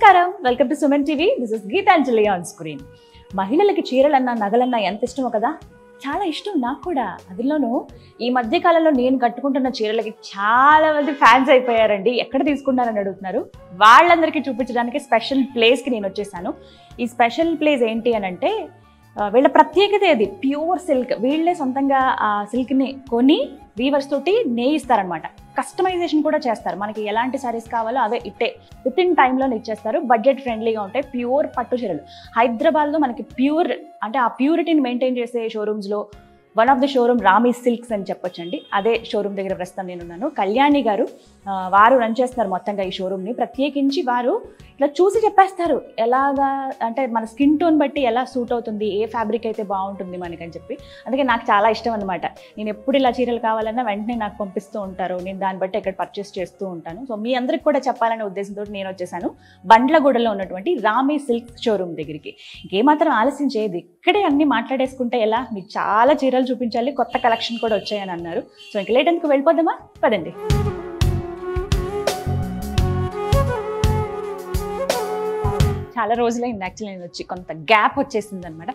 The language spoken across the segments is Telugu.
నమస్కారం welcome to Suman TV this is Geetanjali on screen మహిళలకి చీరలన్నా నగలన్నా ఎంత ఇష్టమో కదా చాలా ఇష్టం నాకు కూడా అందులోనూ ఈ మధ్య కాలంలో నేను కట్టుకుంటున్న చీరలకి చాలా మంది ఫ్యాన్స్ అయిపోయారండి ఎక్కడ తీసుకున్నారని అడుగుతున్నారు వాళ్ళందరికీ చూపించడానికి స్పెషల్ ప్లేస్కి నేను వచ్చేసాను ఈ స్పెషల్ ప్లేస్ ఏంటి అని అంటే ఆ, వీళ్ళ ప్రత్యేకత అది ప్యూర్ సిల్క్ వీళ్ళే సొంతంగా ఆ సిల్క్ని కొని వీవర్స్ తోటి నేయిస్తారనమాట కస్టమైజేషన్ కూడా చేస్తారు మనకి ఎలాంటి సారీస్ కావాలో అవే ఇట్టే విత్ ఇన్ టైంలో ఇచ్చేస్తారు బడ్జెట్ ఫ్రెండ్లీగా ఉంటాయి ప్యూర్ పట్టు చీరలు హైదరాబాద్లో మనకి ప్యూర్ అంటే ఆ ప్యూరిటీని మెయింటైన్ చేసే షోరూమ్స్లో one of the showroom Rami silks అని చెప్పొచ్చండి అదే షోరూమ్ దగ్గర ప్రస్తుతం నేనున్నాను కళ్యాణి గారు ఆ, వారు రన్ చేస్తున్నారు మొత్తంగా ఈ షోరూమ్ని ప్రత్యేకించి వారు ఇట్లా చూసి చెప్పేస్తారు ఎలాగా అంటే మన స్కిన్ టోన్ బట్టి ఎలా సూట్ అవుతుంది ఏ ఫ్యాబ్రిక్ అయితే బాగుంటుంది మనకని చెప్పి అందుకే నాకు చాలా ఇష్టం అనమాట నేను ఎప్పుడు ఇలా చీరలు కావాలన్నా వెంటనే నాకు పంపిస్తూ ఉంటారు నేను దాన్ని బట్టి ఇక్కడ పర్చేస్ చేస్తూ ఉంటాను సో మీ అందరికి కూడా చెప్పాలనే ఉద్దేశంతో నేను వచ్చేసాను బండ్లగూడలో ఉన్నటువంటి రామీ సిల్క్ షోరూమ్ దగ్గరికి ఇంకేమాత్రం ఆలస్యం చేయదు ఇక్కడే అన్ని మాట్లాడేసుకుంటే ఎలా మీకు చాలా చీరలు చూపించాలి కొత్త కలెక్షన్ కూడా వచ్చాయని అన్నారు సో ఇంక లేట్ ఎందుకు వెళ్ళిపోదామా పదండి చాలా రోజులైంది యాక్చువల్లీ నేను వచ్చి కొంత గ్యాప్ వచ్చేసింది అనమాట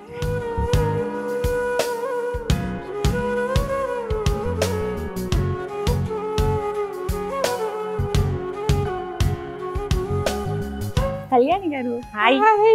కళ్యాణి గారు హాయ్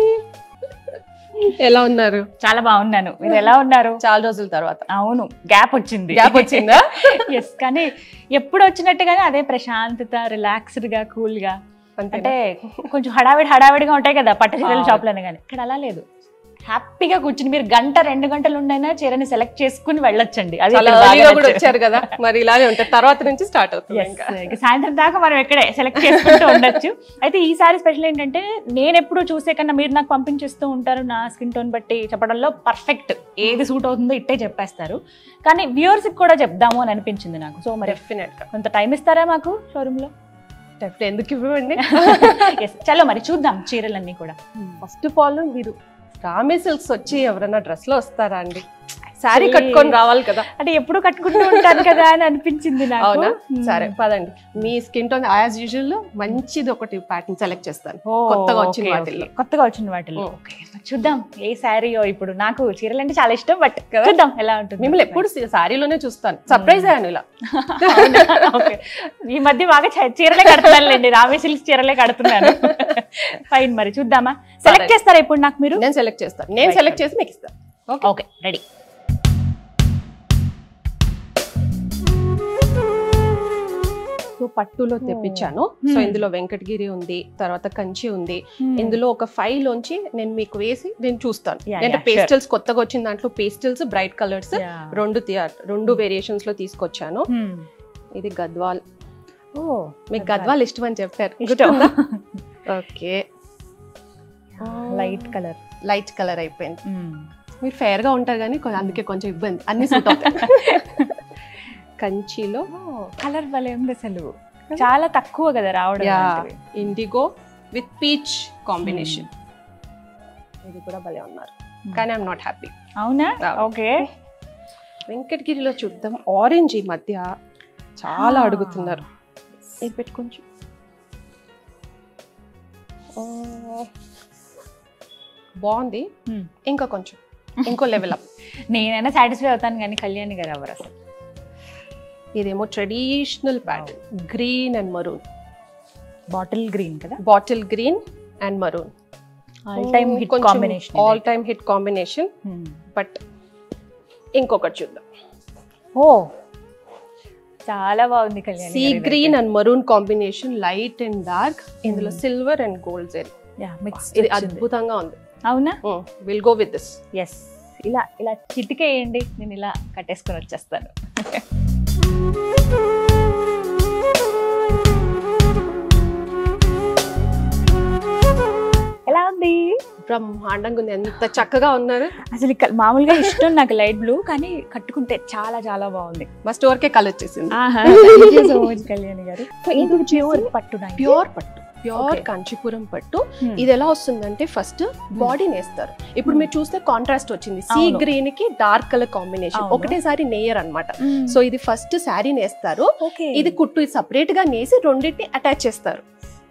ఎలా ఉన్నారు చాలా బాగున్నాను మీరు ఎలా ఉన్నారు చాలా రోజుల తర్వాత అవును గ్యాప్ వచ్చింది గ్యాప్ వచ్చిందా ఎస్ కానీ ఎప్పుడు వచ్చినట్టుగానే అదే ప్రశాంతత రిలాక్స్డ్ గా కూల్ గా అంటే అంటే కొంచెం హడావిడి హడావిడిగా ఉంటాయి కదా పట్టు చీరల అవును. షాప్లు కానీ ఇక్కడ అలా లేదు హ్యాపీగా కూర్చుని మీరు గంట రెండు గంటలు ఉండైనా చీరని సెలెక్ట్ చేసుకుని వెళ్ళొచ్చండి అది చాలా ఇక్కడ బాగా early గా కూడా నచ్చింది. వచ్చారు కదా మరి ఇలాగే ఉంటాయి తర్వాత నుంచి స్టార్ట్ అవుతుంది Yes, ఇంకా ఇక సాయంత్రం దాకా మనం ఇక్కడే సెలెక్ట్ చేసుకుంటూ ఉండొచ్చు అయితే ఈసారి స్పెషల్ ఏంటంటే నేను ఎప్పుడు చూసే కన్నా మీరు నాకు పంపించేస్తూ ఉంటారు నా స్కిన్ టోన్ బట్టి చెప్పడంలో పర్ఫెక్ట్ ఏది సూట్ అవుతుందో ఇట్టే చెప్పేస్తారు కానీ వ్యూవర్స్ కూడా చెప్దాము అని అనిపించింది నాకు సో మరి డెఫినెట్ గా కొంత టైం ఇస్తారా మాకు షోరూమ్ లో డెఫినెట్ ఎందుకు ఇవ్వండి Yes, చలో మరి చూద్దాం చీరలన్నీ కూడా ఫస్ట్ ఆఫ్ ఆల్ మీరు రామే సిల్క్స్ వచ్చి ఎవరైనా డ్రెస్ లో వస్తారా అండి శారీ Actually- కట్టుకొని రావాలి కదా అంటే ఎప్పుడు కట్టుకుంటూ ఉంటాను కదా అని అనిపించింది నాకు అవునా Hmm. సరే పదండి మీ స్కిన్ టోన్ యాజ్ యూజువల్ మంచిది ఒకటి ప్యాటర్న్ సెలెక్ట్ చేస్తాను ఓ, కొత్తగా వచ్చిన okay, వాటిల్లో. okay. కొత్తగా వచ్చిన వాటిల్లో Hmm. ఓకే చూద్దాం ఏ శారీయో ఇప్పుడు నాకు చీరలు అంటే చాలా ఇష్టం బట్ కదా? చూద్దాం ఎలా ఉంటుంది మిమ్మల్ని ఎప్పుడు శారీలోనే చూస్తాను సర్ప్రైజ్ అయ్యాను ఇలా అవునా? Okay. ఈ మధ్య బాగా చ- చీరలే కడుతున్నానులేండి రామే సిల్క్స్ చీరలే కడుతున్నాను ఫైన్ మరి చూద్దామా సెలెక్ట్ సరే. చేస్తారా ఇప్పుడు నాకు మీరు నేను సెలెక్ట్ చేస్తాను నేను Right, సెలెక్ట్ చేసి మీకు ఇస్తాను ఓకే ఓకే రెడీ సో పట్టులో తెప్పించాను సో Hmm. ఇందులో వెంకటగిరి ఉంది తర్వాత కంచి ఉంది ఇందులో ఒక ఫైవ్ లోంచి నేను మీకు వేసి నేను చూస్తాను Yeah, అంటే yeah, పేస్టల్స్ కొత్తగా వచ్చిన దాంట్లో పేస్టల్స్ బ్రైట్ కలర్స్ రెండు తీ- రెండు వేరియేషన్స్ లో తీసుకొచ్చాను ఇది గద్వాల్ ఓ మీకు గద్వాల్ ఇష్టం అని చెప్పారు ఇష్టం okay light colour light colour అయిపోయింది మీరు ఫేర్ గా ఉంటారు కానీ కొ- అందుకే కొంచెం ఇబ్బంది అన్ని సూట్ అవుతాయి కంచిలో కలర్ భలే ఉంది అసలు చాలా తక్కువ కదా రావడం యా అలాంటివి. ఇండిగో విత్ పీచ్ కాంబినేషన్ ఇది కూడా భలే ఉన్నారు కానీ ఐఎమ్ నాట్ హ్యాపీ అవునా అవును. ఓకే వెంకటగిరిలో చూద్దాం ఆరెంజ్ ఈ మధ్య చాలా Ah. అడుగుతున్నారు ఇది పెట్టు కొంచెం ఆ, బాగుంది Hmm. ఇంకా కొంచెం ఇంకో లెవెల్ అప్ నేనైనా సాటిస్ఫై అవుతాను కానీ కళ్యాణ్ గారు ఎవరు అసలు ఇదేమో traditional pattern green and maroon bottle green కదా bottle green and maroon all time hit combination all time hit combination but ఇంకొకటి చూద్దాం ఓ చాలా బాగుంది Kalyan see green and maroon combination light and dark ఇందులో Hmm. Silver and gold gel mix ఇది అద్భుతంగా ఉంది అవునా will go with this yes ఇలా ఇలా చిటికేయండి నేను ఇలా కట్టేసుకొని వచ్చేస్తాను ఎలా ఉంది బ్రహ్మాండంగా ఉంది ఎంత చక్కగా ఉన్నారు అసలు ఇక మామూలుగా ఇష్టం నాకు లైట్ బ్లూ కానీ కట్టుకుంటే చాలా చాలా బాగుంది మా స్టోర్ కే కలర్ వచ్చేసింది సో మచ్ కళ్యాణి గారు ఇది ప్యూర్ పట్టు ప్యూర్ పట్టు ప్యూర్ Okay. కంచిపురం పట్టు Hmm. ఇది ఎలా వస్తుందంటే ఫస్ట్ బాడీ నేస్తారు ఇప్పుడు మీరు చూస్తే కాంట్రాస్ట్ వచ్చింది సీ అవును. గ్రీన్ కి డార్క్ కలర్ కాంబినేషన్ అవును. ఒకటేసారి నేయర్ అన్నమాట సో సో ఇది ఫస్ట్ శారీ నేస్తారు ఓకే ఇది కుట్టు సపరేట్ గా నేసి రెండింటిని అటాచ్ చేస్తారు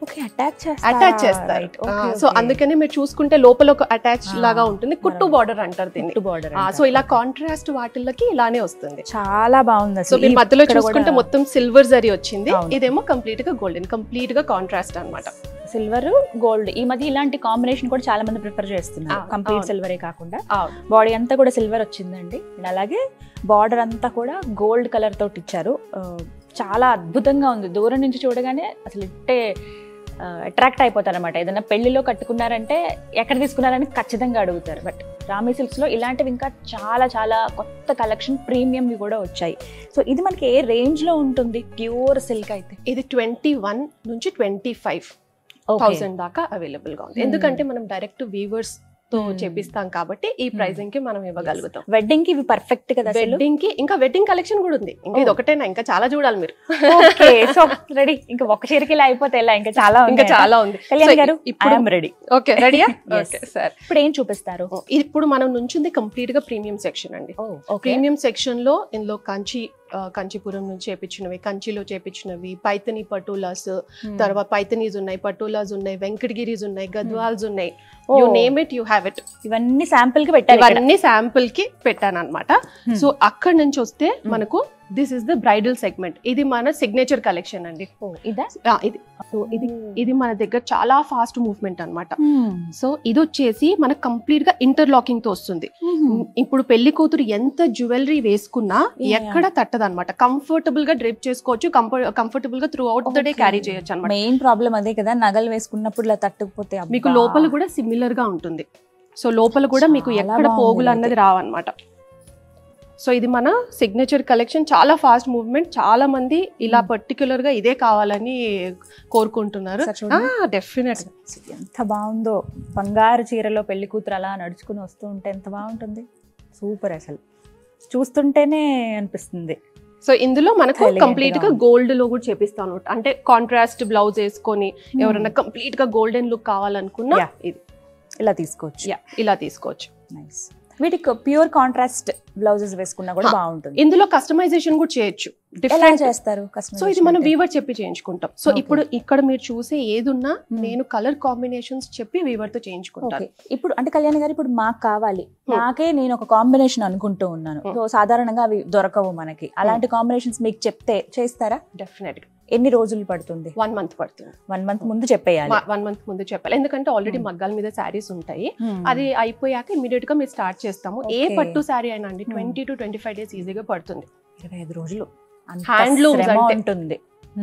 ఓకే అటాచ్ అటాచ్ చేస్తారు సో అందుకని మీరు చూసుకుంటే లోపల ఒక అటాచ్ Ah. లాగా ఉంటుంది కుట్టు బార్డర్ అంటారు దీన్ని బార్డర్ సో ఇలా కాంట్రాస్ట్ వాటిల్లకి ఇలానే వస్తుంది చాలా బాగుంది సో మీరు మధ్యలో ఇక్కడ చూసుకుంటే కూడా మొత్తం సిల్వర్ జరీ వచ్చింది అవును. ఇదేమో కంప్లీట్ గా గోల్డెన్ కంప్లీట్ గా కాంట్రాస్ట్ అన్నమాట సిల్వర్ గోల్డ్ ఈ మధ్య ఇలాంటి కాంబినేషన్ కూడా చాలా మంది ప్రిఫర్ చేస్తున్నారు ఆ, కంప్లీట్ అవును. సిల్వరే కాకుండా బాడీ అంతా కూడా సిల్వర్ వచ్చిందండి అండ్ అలాగే బార్డర్ అంతా కూడా గోల్డ్ కలర్ తోటి ఇచ్చారు ఆ, చాలా అద్భుతంగా ఉంది దూరం నుంచి చూడగానే అసలు ఇట్టే అట్రాక్ట్ అయిపోతారు అనమాట ఏదైనా పెళ్లిలో కట్టుకున్నారంటే ఎక్కడ తీసుకున్నారని ఖచ్చితంగా అడుగుతారు బట్ రామీ సిల్క్స్లో ఇలాంటివి ఇంకా చాలా చాలా కొత్త కలెక్షన్ ప్రీమియంవి కూడా వచ్చాయి సో ఇది మనకి ఏ రేంజ్లో ఉంటుంది ప్యూర్ సిల్క్ అయితే ఇది ట్వంటీ వన్ నుంచి ట్వంటీ ఫైవ్ థౌసండ్ దాకా అవైలబుల్ గా ఉంది Hmm. ఎందుకంటే మనం డైరెక్ట్ వీవర్స్ తో Hmm. చేపిస్తాం కాబట్టి ఈ ప్రైజింగ్ కి మనం ఇవ్వగలుగుతాం వెడ్డింగ్ కి ఇవి పర్ఫెక్ట్ కదా అసలు వెడ్డింగ్ కి ఇంకా వెడ్డింగ్ కలెక్షన్ కూడా ఉంది ఇంకా ఇది Oh. ఒకటేనా ఇంకా చాలా చూడాలి మీరు ఓకే సో రెడీ ఇంకా ఒక చీరకి ఇలా అయిపోతే ఎలా ఇంకా చాలా ఇంకా ఉన్నాయి. చాలా ఉంది కళ్యాణ్ So, గారు ఇప్పుడు రెడీ ఓకే రెడీయా Yes. ఓకే సార్ ఇప్పుడు ఏం చూపిస్తారు ఇప్పుడు మనం నుంచింది కంప్లీట్ గా ప్రీమియం సెక్షన్ అండి ప్రీమియం సెక్షన్ లో ఇందులో కంచి ఆ, కంచిపురం నుంచి చేపించినవి కంచిలో చేపించినవి పైతని పటోలాస్ తర్వాత పైతనీస్ ఉన్నాయి పటోలాస్ ఉన్నాయి వెంకటగిరీస్ ఉన్నాయి గద్వాల్స్ ఉన్నాయి you name it you have it ఇవన్నీ శాంపుల్ కి పెట్టారు ఇక్కడ. ఇవన్నీ శాంపుల్ కి పెట్టాను అనమాట Hmm. సో అక్కడ నుంచి వస్తే మనకు this is the bridal segment ఇది మన సిగ్నేచర్ కలెక్షన్ అండి ఓ, ఇదా ఆ, ఇది సో ఇది ఇది మన దగ్గర చాలా ఫాస్ట్ మూవ్మెంట్ అన్నమాట సో ఇది వచ్చేసి మనకు కంప్లీట్ గా ఇంటర్లాకింగ్ తో వస్తుంది ఇప్పుడు పెళ్లి కూతురు ఎంత జ్యువెలరీ వేసుకున్నా Yeah. ఎక్కడ తట్టదు అనమాట కంఫర్టబుల్ గా డ్రిప్ చేసుకోవచ్చు కంఫర్టబుల్ గా throughout the day Okay. Carry చేయొచ్చు అనమాట మెయిన్ ప్రాబ్లం అదే కదా నగలు వేసుకున్నప్పుడు ఇలా తట్టుకుపోతే అబ్బా. మీకు లోపల కూడా సిమిలర్ గా ఉంటుంది సో లోపల కూడా మీకు చాలా ఎక్కడ బాగుంది పోగులు ఇది. అన్నది రావన్నమాట సో ఇది మన సిగ్నేచర్ కలెక్షన్ చాలా ఫాస్ట్ మూవ్మెంట్ చాలా మంది ఇలా Hmm. పర్టికులర్ గా ఇదే కావాలని కోరుకుంటున్నారు ఒకసారి చూడండి. డెఫినెట్ ఎంత బాగుందో బంగారు చీరలో పెళ్లి కూతురు అలా నడుచుకుని వస్తూ ఉంటే ఎంత బాగుంటుంది సూపర్ అసలు చూస్తుంటేనే అనిపిస్తుంది సో ఇందులో మనకు Elegant కంప్లీట్ గా గా ఉంది. గోల్డ్ లో కూడా చేపిస్తాను అనమాట అంటే కాంట్రాస్ట్ బ్లౌజ్ వేసుకొని ఎవరైనా కంప్లీట్ గా గోల్డెన్ లుక్ కావాలనుకున్నా Yeah. ఇది ఇలా తీసుకోవచ్చు Yeah, ఇలా తీసుకోవచ్చు నైస్ వీటికి ప్యూర్ కాంట్రాస్ట్ బ్లౌజెస్ వేసుకున్నా కూడా హా. బాగుంటుంది ఇందులో కస్టమైజేషన్ కూడా చేయొచ్చు ఎలా డిఫరెంట్ చేస్తారు సో ఇది మనం వీవర్ చెప్పి చేయించుకుంటాం సో Okay. ఇప్పుడు ఇక్కడ మీరు చూసే ఏదున్నా Hmm. నేను కలర్ కాంబినేషన్స్ చెప్పి వీవర్ తో చేయించుకుంటాను ఓకే ఇప్పుడు అంటే కళ్యాణ్ గారు ఇప్పుడు మాకు కావాలి Hmm. నాకే నేను ఒక కాంబినేషన్ అనుకుంటూ ఉన్నాను Hmm. సో సాధారణంగా అవి దొరకవు మనకి అలాంటి కాంబినేషన్స్ మీకు చెప్తే చేస్తారా డెఫినెట్ గా ఎన్ని రోజులు పడుతుంది వన్ మంత్ పడుతుంది వన్ మంత్ ముందు చెప్పేయాలి వన్ మంత్ ముందు చెప్పాలి ఎందుకంటే ఆల్రెడీ Hmm. మగ్గాల మీద శారీస్ ఉంటాయి Hmm. అది అయిపోయాక ఇమీడియట్ గా మీరు స్టార్ట్ చేస్తాము ఏ Okay. పట్టు శారీ అయినా అండి Hmm. Twenty to twenty five days ఈజీగా పడుతుంది ఇరవై ఐదు రోజులు అంత Handlooms శ్రమ అంటే. ఉంటుంది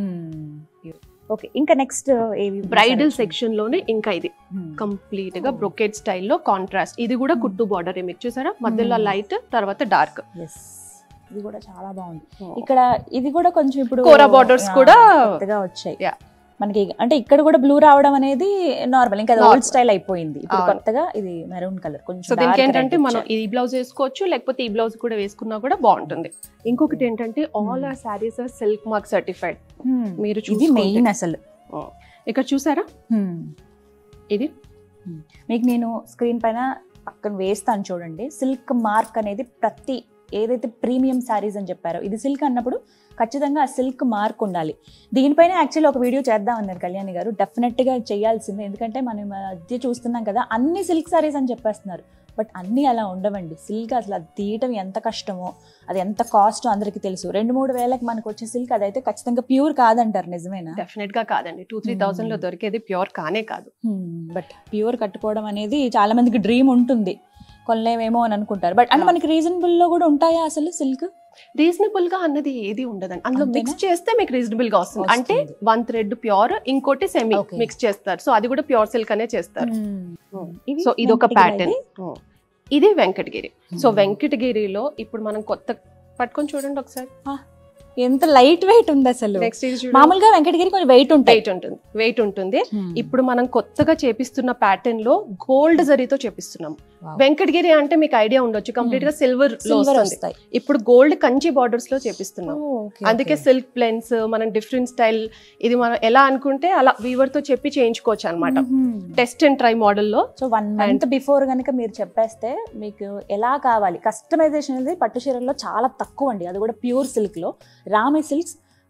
ఓకే ఇంకా నెక్స్ట్ ఏవి బ్రైడల్ సెక్షన్ లోనే ఇంకా ఇది Hmm. కంప్లీట్ గా Oh. బ్రొకెట్ స్టైల్లో కాంట్రాస్ట్ ఇది కూడా Hmm. కుట్టు బార్డర్ మీకు చూసారా మధ్యలో Hmm. లైట్ తర్వాత డార్క్ Yes. ఇది కూడా చాలా బాగుంది ఇక్కడ ఇది కూడా కొంచెం ఇప్పుడు కోరా borders ఆ, కూడా కొత్తగా వచ్చాయి Yeah. మనకి అంటే ఇక్కడ కూడా బ్లూ రావడం అనేది నార్మల్ ఇంకా ఓల్డ్ Normal. స్టైల్ అయిపోయింది ఇప్పుడు అవును. కొత్తగా ఇది మెరూన్ కలర్ కొంచెం సో దీనికి dark ఏంటంటే red మనం ఇచ్చారు. ఈ బ్లౌజ్ వేసుకోవచ్చు లేకపోతే ఈ బ్లౌజ్ కూడా వేసుకున్నా కూడా బాగుంటుంది ఇంకొకటి ఏంటంటే all Hmm. Are saris are silk mark certified Hmm. మీరు ఇది చూసుకుంటే- మెయిన్ అసలు ఇక్కడ చూసారా Hmm. ఇది మీకు నేను స్క్రీన్ పైన పక్కన వేస్తాను చూడండి సిల్క్ మార్క్ అనేది ప్రతి ఏదైతే ప్రీమియం శారీస్ అని చెప్పారో ఇది సిల్క్ అన్నప్పుడు ఖచ్చితంగా ఆ సిల్క్ మార్క్ ఉండాలి దీనిపైన యాక్చువల్లీ ఒక వీడియో చేద్దాం అన్నారు కళ్యాణి గారు డెఫినెట్గా చేయాల్సిందే ఎందుకంటే మనం ఈ మధ్య చూస్తున్నాం కదా అన్ని సిల్క్ శారీస్ అని చెప్పేస్తున్నారు బట్ అన్నీ అలా ఉండవండి సిల్క్ అసలు అది తీయటం ఎంత కష్టమో అది ఎంత కాస్ట్ అందరికీ తెలుసు రెండు మూడు వేలకు మనకు వచ్చే సిల్క్ అదైతే ఖచ్చితంగా ప్యూర్ కాదంటారు నిజమేనా డెఫినెట్ గా కాదండి టూ త్రీ Hmm. థౌసండ్ లో దొరికేది ప్యూర్ కానే కాదు బట్ ప్యూర్ కట్టుకోవడం అనేది చాలా మందికి డ్రీమ్ ఉంటుంది కొనలేమేమో అని అనుకుంటారు బట్ అంటే Yeah. మనకి రీజనబుల్ లో కూడా ఉంటాయా అసలు సిల్క్ రీజనబుల్ గా అన్నది ఏది ఉండదండి అందులో అంతేనా? మిక్స్ చేస్తే మీకు రీజనబుల్ గా వస్తుంది అంటే వస్తుంది. వన్ థ్రెడ్ ప్యూర్ ఇంకోటి సెమీ Okay. మిక్స్ చేస్తారు సో అది కూడా ప్యూర్ సిల్క్ అనే చేస్తారు ఇవి సో ఇది ఒక వెంకటగిరి ప్యాటర్న్ ఇది వెంకటగిరి సో Hmm. వెంకటగిరిలో ఇప్పుడు మనం కొత్త పట్టుకొని చూడండి ఒకసారి ఎంత లైట్ వెయిట్ ఉంది అసలు నెక్స్ట్ ఇది మామూలుగా వెంకటగిరి కొంచెం వెయిట్ ఉంటాయి వెయిట్ ఉంటుంది వెయిట్ ఉంటుంది ఇప్పుడు మనం కొత్తగా చేపిస్తున్న ప్యాటర్న్ లో గోల్డ్ జరీతో చేపిస్తున్నాం Wow. వెంకటగిరి అంటే మీకు ఐడియా ఉండొచ్చు కంప్లీట్ గా సిల్వర్ లో సిల్వర్ వస్తుంది వస్తాయి ఇప్పుడు గోల్డ్ కంచి బార్డర్స్ లో చేపిస్తున్నాం అందుకే సిల్క్ ప్లెన్స్ మనం డిఫరెంట్ స్టైల్ ఇది మనం ఎలా అనుకుంటే అలా వీవర్ తో చెప్పి చేయించుకోవచ్చు అనమాట టెస్ట్ అండ్ ట్రై మోడల్లో సో వన్ మంత్ బిఫోర్ కనుక మీరు చెప్పేస్తే మీకు ఎలా కావాలి కస్టమైజేషన్ అనేది పట్టు చీరల్లో చాలా తక్కువ అండి అది కూడా ప్యూర్ సిల్క్ లో రామి సిల్క్స్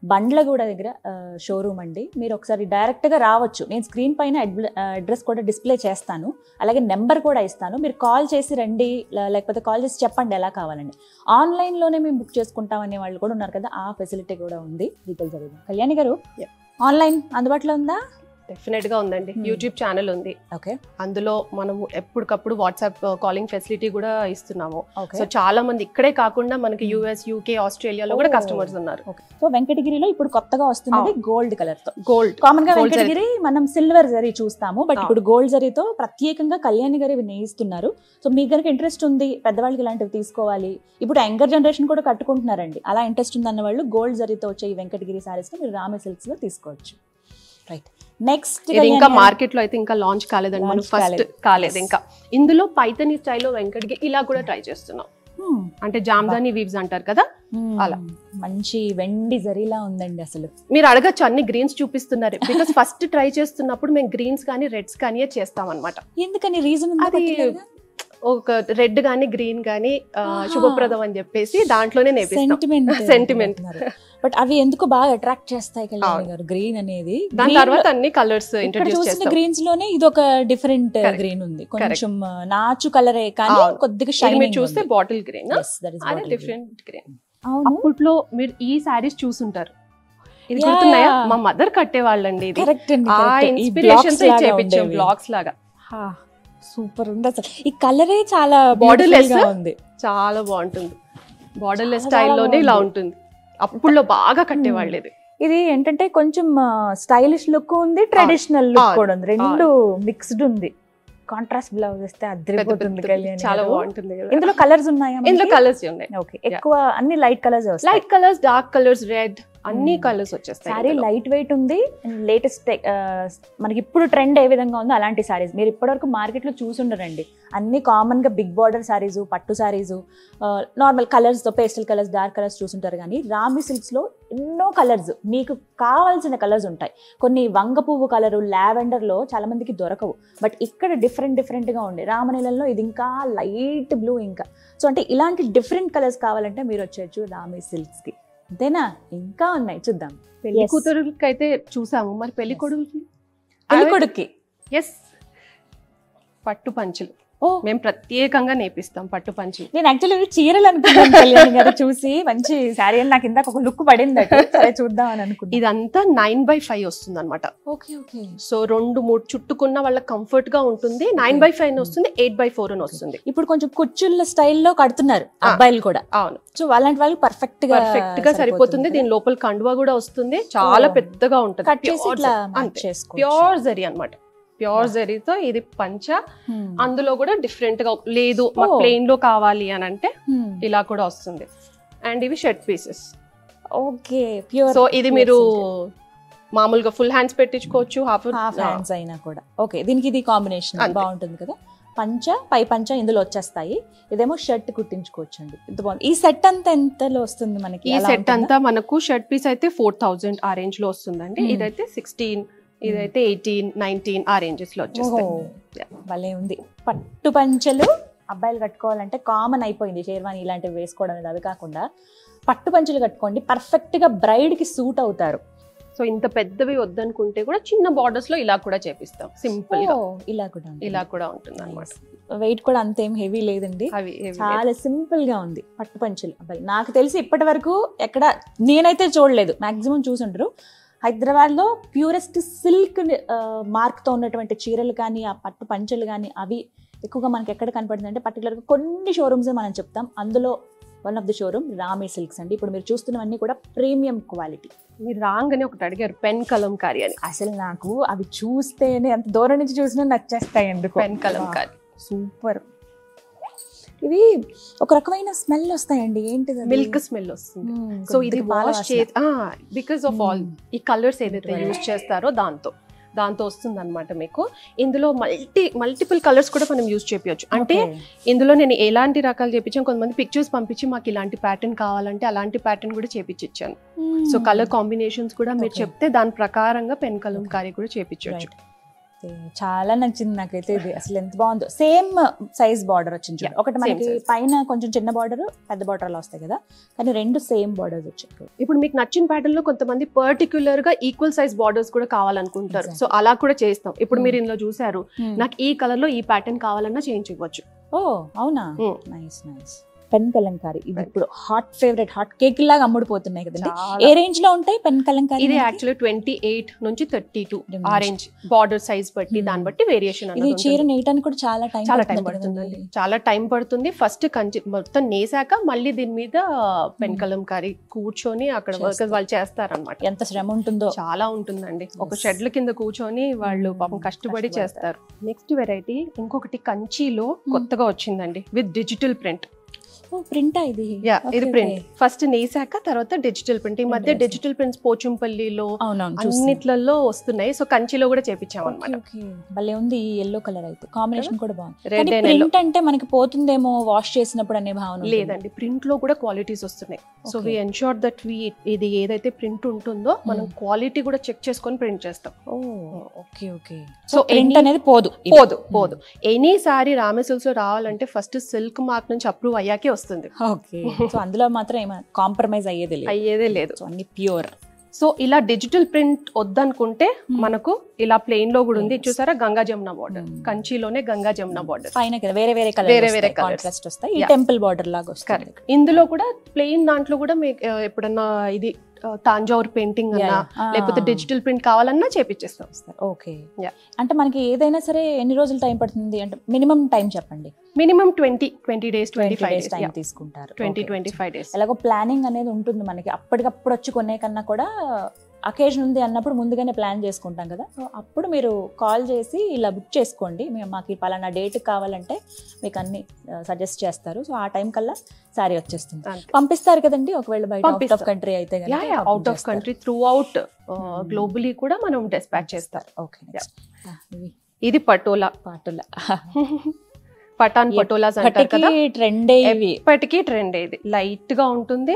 బండ్లగూడ దగ్గర షోరూమ్ అండి మీరు ఒకసారి డైరెక్ట్గా రావచ్చు నేను స్క్రీన్ పైన అడ్రస్ కూడా డిస్ప్లే చేస్తాను అలాగే నెంబర్ కూడా ఇస్తాను మీరు కాల్ చేసి రండి లే- లేకపోతే కాల్ చేసి చెప్పండి ఎలా కావాలండి ఆన్లైన్లోనే మేము బుక్ చేసుకుంటాం అనే వాళ్ళు కూడా ఉన్నారు కదా ఆ ఫెసిలిటీ కూడా ఉంది డీటెయిల్స్ అడుగుదాం కళ్యాణి గారు Yeah. ఆన్లైన్ అందుబాటులో ఉందా డెఫినెట్ గా ఉందండి Hmm. యూట్యూబ్ ఛానల్ ఉంది ఓకే అందులో మనము ఎప్పటికప్పుడు వాట్సాప్ కాలింగ్ ఫెసిలిటీ కూడా ఇస్తున్నాము ఓకే సో చాలా మంది ఇక్కడే కాకుండా మనకి యూఎస్ యూకే ఆస్ట్రేలియాలో కూడా Oh. కస్టమర్స్ ఉన్నారు ఓకే సో వెంకటగిరిలో ఇప్పుడు కొత్తగా వస్తున్నది గోల్డ్ కలర్ తో గోల్డ్ కామన్ గా Gold వెంకటగిరి మనం సిల్వర్ జరీ చూస్తాము బట్ ఆ. ఇప్పుడు గోల్డ్ జరీతో ప్రత్యేకంగా కళ్యాణి గారు ఇవి నేయిస్తున్నారు సో మీకు కనుక ఇంట్రెస్ట్ ఉంది పెద్దవాళ్ళకి ఇలాంటివి తీసుకోవాలి ఇప్పుడు యంగర్ జనరేషన్ కూడా కట్టుకుంటున్నారండి అలా ఇంట్రెస్ట్ ఉంది అన్న వాళ్ళు గోల్డ్ జరీతో వచ్చే ఈ వెంకటగిరి సారీస్ మీరు రామే సిల్క్స్ లో తీసుకోవచ్చు రైట్ నెక్స్ట్ ఇది ఇంకా మార్కెట్ లో అయితే ఇంకా లాంచ్ కాలేదండి మనం Launch ఫస్ట్ కాలేదు. కాలేదు Yes. ఇంకా ఇందులో పైతని స్టైల్లో వెంకటకి ఇలా కూడా ట్రై చేస్తున్నాం అంటే జామ్దాని వీవ్స్ అంటారు కదా అలా. మంచి వెండి జరీలా ఉందండి అసలు మీరు అడగచ్చు అన్ని గ్రీన్స్ చూపిస్తున్నారు బికాస్ ఫస్ట్ ట్రై చేస్తున్నప్పుడు మేము గ్రీన్స్ కానీ రెడ్స్ కానీ చేస్తాం అనమాట ఎందుకని రీజన్ అది ఒక రెడ్ గానీ గ్రీన్ గానీ ఆ, ఆహా. శుభప్రదం అని చెప్పేసి దాంట్లోనే నేపిస్తాం సెంటిమెంట్ Sentiment. బట్ అవి ఎందుకు బాగా అట్రాక్ట్ చేస్తాయి కళ్యాణి అవును. గారు గ్రీన్ అనేది దాని Green తర్వాత అన్ని కలర్స్ ఇక్కడ ఇంట్రడ్యూస్ చూసిన చేస్తాం గ్రీన్స్ లోనే ఇది ఒక డిఫరెంట్ Correct. గ్రీన్ ఉంది కొంచెం ఆ, నాచు కలరే కానీ అవును. కొద్దిగా ఇది షైనింగ్ మీరు చూస్తే బాటిల్ గ్రీన్ అది డిఫరెంట్ డిఫరెంట్ గ్రీన్ అవును అప్పట్లో మీరు ఈ శారీస్ చూసుంటారు ఇది Yeah, గుర్తున్నాయా yeah. మా మదర్ కట్టేవాళ్ళండి ఇది కరెక్ట్ అండి ఆ ఇన్స్పిరేషన్ చేపించాం బ్లాగ్స్ లాగా సూపర్ ఉంది అసలు ఈ కలరే చాలా Borderless? beautiful గా ఉంది చాలా బాగుంటుంది బార్డర్లెస్ చాలా స్టైల్లోనే ఇలా బాగుంది. ఉంటుంది అప్పుల్లో బాగా కట్టేవాళ్ళు ఇది ఇది ఏంటంటే కొంచెం స్టైలిష్ లుక్ ఉంది ట్రెడిషనల్ లుక్ అవును. కూడా ఉంది రెండు మిక్స్డ్ ఉంది కాంట్రాస్ట్ బ్లౌజ్ ఇస్తే పెద్ద అద్దరిపోతుంది పెద్ద కళ్యాణి చాలా గారు. బాగుంటుంది కదా ఇందులో కలర్స్ ఉన్నాయా ఇందులో కలర్స్ ఉన్నాయి ఓకే ఎక్కువ అన్ని లైట్ కలర్స్ వస్తాయి light colours dark colours red అన్ని Hmm. కలర్స్ వచ్చేస్తాయి సారీ ఇందులో. లైట్ వెయిట్ ఉంది లేటెస్ట్ మనకి ఇప్పుడు ట్రెండ్ ఏ విధంగా ఉందో అలాంటి సారీస్ మీరు ఇప్పటివరకు మార్కెట్లో చూసుండరండి అన్ని కామన్గా బిగ్ బార్డర్ సారీస్ పట్టు సారీస్ నార్మల్ కలర్స్తో పేస్టల్ కలర్స్ డార్క్ కలర్స్ చూసుంటారు కానీ రామి సిల్క్స్లో ఎన్నో కలర్స్ మీకు కావాల్సిన కలర్స్ ఉంటాయి కొన్ని వంగ పువ్వు కలరు లావెండర్లో చాలా మందికి దొరకవు బట్ ఇక్కడ డిఫరెంట్ డిఫరెంట్గా ఉండే రామనీలంలో ఇది ఇంకా లైట్ బ్లూ ఇంకా సో అంటే ఇలాంటి డిఫరెంట్ కలర్స్ కావాలంటే మీరు వచ్చేయచ్చు రామి సిల్క్స్కి అంతేనా ఇంకా ఉన్నాయి చూద్దాం పెళ్లి Yes. కూతురులకి అయితే చూసాము మరి పెళ్లి Yes. కొడుకులకి పెళ్లి కొడుక్కి ఎస్ పట్టు పంచులు ఓ మేము ప్రత్యేకంగా నేపిస్తాం పట్టు పంచులు నేను యాక్చువల్లీ చీరలు అనుకున్నాను కళ్యాణి గారు చూసి మంచి శారీ అని నాకు ఇందాక ఒక లుక్ పడింది అటు. సరే చూద్దాం అని అనుకున్నాను ఇదంతా నైన్ బై ఫైవ్ వస్తుంది అనమాట ఓకే ఓకే సో రెండు మూడు చుట్టుకున్న వాళ్ళకి కంఫర్ట్ గా ఉంటుంది నైన్ బై ఫైవ్ వస్తుంది ఎయిట్ బై ఫోర్ అని వస్తుంది ఇప్పుడు కొంచెం కుచ్చుళ్ళ స్టైల్లో కడుతున్నారు ఆ. అబ్బాయిలు కూడా అవును సో అలాంటి వాళ్ళకి పర్ఫెక్ట్ గా పర్ఫెక్ట్ గా సరిపోతుంది దీని లోపల కండువా కూడా వస్తుంది చాలా ఓ. పెద్దగా ఉంటుంది కట్ చేసి Pure ఇట్లా zari. అంతే చేసుకో ప్యూర్ జరీ అన్నమాట ప్యూర్ Yeah. జరీతో ఇది పంచ అందులో కూడా డిఫరెంట్ గా లేదు మాకు Oh. ప్లెయిన్ లో కావాలి అని అంటే ఇలా కూడా వస్తుంది అండ్ ఇవి shirt pieces okay pure so ఇది మీరు మామూలుగా ఫుల్ హ్యాండ్స్ పెట్టించుకోవచ్చు హాఫ్ హాఫ్ హ్యాండ్స్ అయినా కూడా ఓకే దీనికి ఇది కాంబినేషన్ అంతే. బాగుంటుంది కదా పంచ పై పంచ ఇందులో వచ్చేస్తాయి ఇదేమో షర్ట్ కుట్టించుకోవచ్చు అండి ఇంత బాగుంది ఈ సెట్ అంతా ఎంతలో వస్తుంది మనకి ఈ అలా సెట్ ఉంటుందా? అంతా మనకు షర్ట్ పీస్ అయితే ఫోర్ థౌజండ్ ఆ రేంజ్ లో వస్తుందండి Hmm. ఇదైతే సిక్స్టీన్ ఇదైతే ఎయిటీన్ నైన్టీన్ ఆ రేంజెస్ లో వచ్చేస్తాయి ఓహో, భలే ఉంది పట్టు పంచలు అబ్బాయిలు కట్టుకోవాలంటే కామన్ అయిపోయింది షేర్వాణి ఇలాంటివి వేసుకోవడం అనేది అవి కాకుండా పట్టు పంచలు కట్టుకోండి పర్ఫెక్ట్ గా బ్రైడ్ కి సూట్ అవుతారు సో ఇంత పెద్దవి వద్దనుకుంటే కూడా చిన్న బార్డర్స్ లో ఇలా కూడా చేపిస్తాం సింపుల్ గా ఓ, ఇలా కూడా ఉంటుంది. ఇలా కూడా ఉంటుంది అనమాట వెయిట్ కూడా అంతేం హెవీ లేదండి అవి heavy చాలా సింపుల్ గా ఉంది పట్టు పంచలు అబ్బాయి నాకు తెలిసి ఇప్పటి వరకు ఎక్కడ నేనైతే చూడలేదు మాక్సిమం చూసుంటారు హైదరాబాద్ లో ప్యూరెస్ట్ సిల్క్ మార్క్ తో ఉన్నటువంటి చీరలు కానీ ఆ పట్టు పంచలు కానీ అవి ఎక్కువగా మనకి ఎక్కడ కనపడుతుంది అంటే పర్టికులర్ గా కొన్ని షోరూమ్స్ మనం చెప్తాం అందులో one of the showroom Rame silks అండి ఇప్పుడు మీరు చూస్తున్నవన్నీ కూడా ప్రీమియం క్వాలిటీ మీరు రాగానే ఒకటి అడిగారు పెన్ కలంకారీ అని అసలు నాకు అవి చూస్తేనే అంత దూరం నుంచి చూసినా నచ్చేస్తాయి ఎందుకు పెన్ కలంకారీ సూపర్ ఇవి ఒక రకమైన స్మెల్ వస్తాయండి ఏంటిది అది? మిల్క్ స్మెల్ వస్తుంది మ్మ్, సో ఇది కొద్దిగా పాల వాష్ వాసన. చే బికాస్ ఆఫ్ ఆల్ మ్మ్. ఈ కలర్స్ ఏదైతే Right. యూజ్ చేస్తారో దాంతో దాంతో వస్తుంది అనమాట మీకు ఇందులో మల్టీ మల్టిపుల్ కలర్స్ కూడా మనం యూజ్ చేయొచ్చు అంటే Okay. ఇందులో నేను ఎలాంటి రకాలు చేపించాను కొంతమంది పిక్చర్స్ పంపించి మాకు ఇలాంటి ప్యాటర్న్ కావాలంటే అలాంటి ప్యాటర్న్ కూడా చేపించి ఇచ్చాను సో మ్మ్. కలర్ కాంబినేషన్స్ కూడా మీరు Okay. చెప్తే దాని ప్రకారంగా పెన్ కలంకారీ కూడా చేపించవచ్చు Right. చాలా నచ్చింది నాకైతే ఇది అసలు ఎంత బాగుందో సేమ్ సైజ్ బార్డర్ వచ్చింది చూడండి. Yeah, ఒకటి same మనకి size. పైన కొంచెం చిన్న బార్డర్ పెద్ద బార్డర్ అలా వస్తాయి కదా కానీ రెండు సేమ్ బార్డర్స్ వచ్చాయి ఇప్పుడు మీకు నచ్చిన ప్యాటర్న్ లో కొంతమంది పర్టికులర్ గా ఈక్వల్ సైజ్ బార్డర్స్ కూడా కావాలనుకుంటారు Exactly. సో అలా కూడా చేస్తాం ఇప్పుడు Hmm. మీరు ఇందులో చూసారు నాకు ఈ కలర్ లో ఈ ప్యాటర్న్ కావాలన్నా చేయించుకోవచ్చు ఓ అవునా Hmm. Nice nice pen kalamkari ఇది Right. ఇప్పుడు హాట్ ఫేవరెట్ హాట్ కేక్ లాగా అమ్ముడుపోతున్నాయి కదండి చాలా. ఏ రేంజ్ లో ఉంటాయి పెన్ కలంకారీ ఇది మనకి? యాక్చువల్లీ ట్వంటీ ఎయిట్ నుంచి thirty two Dimension. Orange border size బట్టి Hmm. దాన్ని బట్టి వేరియేషన్ ఇది చీర నేయటానికి కూడా చాలా టైం చాలా టైం పడుతుందండి చాలా టైం పడుతుంది ఫస్ట్ కంచి మొత్తం నేసాక మళ్ళీ దీని మీద పెన్ Hmm. కలంకారీ కూర్చొని అక్కడ చేస్తారు. వర్కర్స్ వాళ్ళు చేస్తారన్నమాట ఎంత శ్రమ ఉంటుందో చాలా ఉంటుందండి ఒక Yes. షెడ్ల కింద కూర్చొని వాళ్ళు Hmm. పాపం కష్టపడి కష్టపడతారు. చేస్తారు నెక్స్ట్ వెరైటీ ఇంకొకటి కంచిలో కొత్తగా వచ్చిందండి విత్ డిజిటల్ ప్రింట్ ఓ ప్రింటా ఇది యా Okay, ఇది okay. ప్రింట్ ఫస్ట్ నేసాక తర్వాత డిజిటల్ ప్రింట్ ఈ మధ్య Print డిజిటల్ ప్రింట్స్ పోచంపల్లిలో అవునవును చూస్తున్నాను. అన్నిట్లలో వస్తున్నాయి సో కంచిలో కూడా చేపించాం ఓకే, అనమాట ఓకే. భలే ఉంది ఈ ఎల్లో కలర్ అయితే కాంబినేషన్ కూడా బాగుంది రెడ్ కానీ అండ్ ఎల్లో ప్రింట్ అంటే మనకి పోతుందేమో వాష్ చేసినప్పుడు అనే భావన ఉంటుంది. లేదండి ప్రింట్ లో కూడా క్వాలిటీస్ వస్తున్నాయి so Okay. We ensure that we ఇది ఏదైతే ప్రింట్ ఉంటుందో మనం Hmm. క్వాలిటీ కూడా చెక్ చేసుకొని ప్రింట్ చేస్తాం ఓ okay okay So, so print any- అనేది పోదు ఇది. పోదు పోదు ఎనీ సారీ రామే సిల్క్స్ లో రావాలంటే ఫస్ట్ సిల్క్ మార్క్ నుంచి అప్రూవ్ అయ్యాకే వస్తుంది ఓకే సో అందులో మాత్రం ఏమైనా కాంప్రమైజ్ అయ్యేది లేదు అయ్యేదే లేదు సో అన్ని ప్యూర్ సో ఇలా డిజిటల్ ప్రింట్ వద్దనుకుంటే Hmm. మనకు ఇలా ప్లెయిన్ లో కూడా ఉంది Yes. చూసారా గంగా జమున బార్డర్ Hmm. కంచిలోనే గంగా జమున బార్డర్ పైన కదా వేరే వేరే కలర్ వేరే వేరే colours. కాంట్రాస్ట్ వస్తాయి ఈ Yeah. టెంపుల్ బార్డర్ లాగా వస్తుంది కరెక్ట్ ఇందులో కూడా ప్లెయిన్ దాంట్లో కూడా మీకు ఆ, ఎప్పుడన్నా ఇది ఆ, తాంజావూర్ పెయింటింగ్ Yeah, అన్నా yeah. Ah. లేకపోతే డిజిటల్ ప్రింట్ కావాలన్నా చేపించేస్తాం ఓకే Yeah. అంటే మనకి ఏదైనా సరే ఎన్ని రోజులు టైం పడుతుంది అంటే మినిమం టైం చెప్పండి minimum twenty twenty days twenty twenty five days days time తీసుకుంటారు twenty Okay. Twenty five days ఎలాగో ప్లానింగ్ అనేది ఉంటుంది మనకి అప్పటికప్పుడు వచ్చి కొనే కన్నా కూడా అకేషన్ ఉంది అన్నప్పుడు ముందుగానే ప్లాన్ చేసుకుంటాం కదా సో అప్పుడు మీరు కాల్ చేసి ఇలా బుక్ చేసుకోండి మేము మాకు ఈ పలానా డేట్ కావాలంటే మీకు అన్ని సజెస్ట్ చేస్తారు సో ఆ టైం కల్లా సారీ వచ్చేస్తుంది పంపిస్తారు కదండి ఒకవేళ బయట అవుట్ ఆఫ్ పంపిస్తారు. కంట్రీ అయితే yeah yeah out of country through out globally కూడా మనం డిస్పాచ్ చేస్తారు ఓకే నెక్స్ట్ ఇవి ఇది పటోలా పాటల పటాన్ పటోలాస్ అంటారు కదా ట్రెండే ఇవి ఎప్పటికీ ట్రెండ్ ఇది లైట్ గా ఉంటుంది